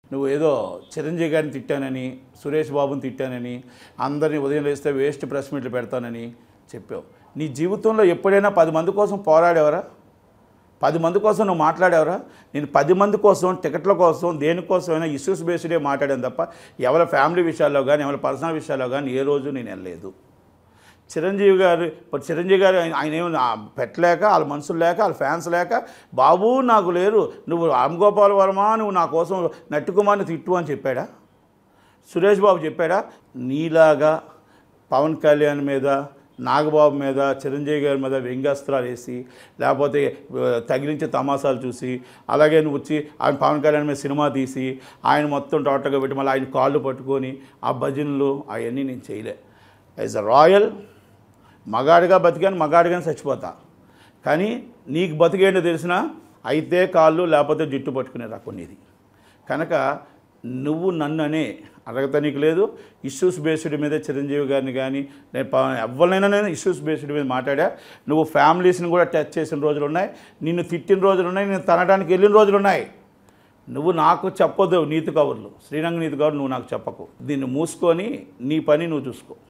నువ్వు ఏదో చిరంజీవి గారిని తిట్టానని సురేష్ బాబుని తిట్టానని అందరినీ ఉదయం లేస్తే వేస్ట్ ప్రెస్ మీట్లు పెడతానని చెప్పావు నీ జీవితంలో ఎప్పుడైనా పది మంది కోసం పోరాడేవరా పది మంది కోసం నువ్వు మాట్లాడేవరా నేను పది మంది కోసం టికెట్ల కోసం దేనికోసమైనా ఇష్యూస్ బేస్డే మాట్లాడాను తప్ప ఎవరి ఫ్యామిలీ విషయాల్లో కానీ ఎవరి పర్సనల్ విషయాల్లో కానీ ఏ రోజు నేను వెళ్ళలేదు చిరంజీవి గారు ఇప్పుడు చిరంజీవి గారు ఆయన ఆయన ఏమో నా- పెట్టలేక వాళ్ళ మనుషులు లేక వాళ్ళ ఫ్యాన్స్ లేక బాబు నాకు లేరు నువ్వు రామ్ గోపాల్ వర్మ నువ్వు నా కోసం నట్టుకుమార్ని తిట్టు అని చెప్పాడా సురేష్ బాబు చెప్పాడా నీలాగా పవన్ కళ్యాణ్ మీద నాగబాబు మీద చిరంజీవి గారి మీద వ్యంగ్యాస్త్రాలు వేసి లేకపోతే ఆ, తగిలించే తమాసాలు చూసి అలాగే నువ్వు వచ్చి ఆయన పవన్ కళ్యాణ్ మీద సినిమా తీసి ఆయన మొత్తం టోటల్గా పెట్టి మళ్ళీ ఆయన కాళ్ళు పట్టుకొని ఆ భజనలు అవన్నీ నేను చేయలే యాజ్ అ రాయల్ మగాడిగా బతికాను మగాడిగానే చచ్చిపోతా కానీ నీకు బతికేంటో తెలిసిన అయితే కాళ్ళు లేకపోతే జుట్టు పట్టుకునే రకం ఇది కనుక నువ్వు నన్ను అనే అర్హత నీకు లేదు ఇష్యూస్ బేస్డ్ మీద చిరంజీవి గారిని కానీ నేను ప- ఎవరినైనా నేను ఇష్యూస్ బేస్డ్ మీద మాట్లాడా నువ్వు ఫ్యామిలీస్ని కూడా టచ్ చేసిన రోజులు ఉన్నాయి నిన్ను తిట్టిన రోజులు ఉన్నాయి నేను తనడానికి వెళ్ళిన రోజులు ఉన్నాయి నువ్వు నాకు చెప్పొద్దు నీతి కవర్లు శ్రీరంగ నీతి కవర్లు నువ్వు నాకు చెప్పకు దీన్ని మూసుకొని నీ పని నువ్వు చూసుకో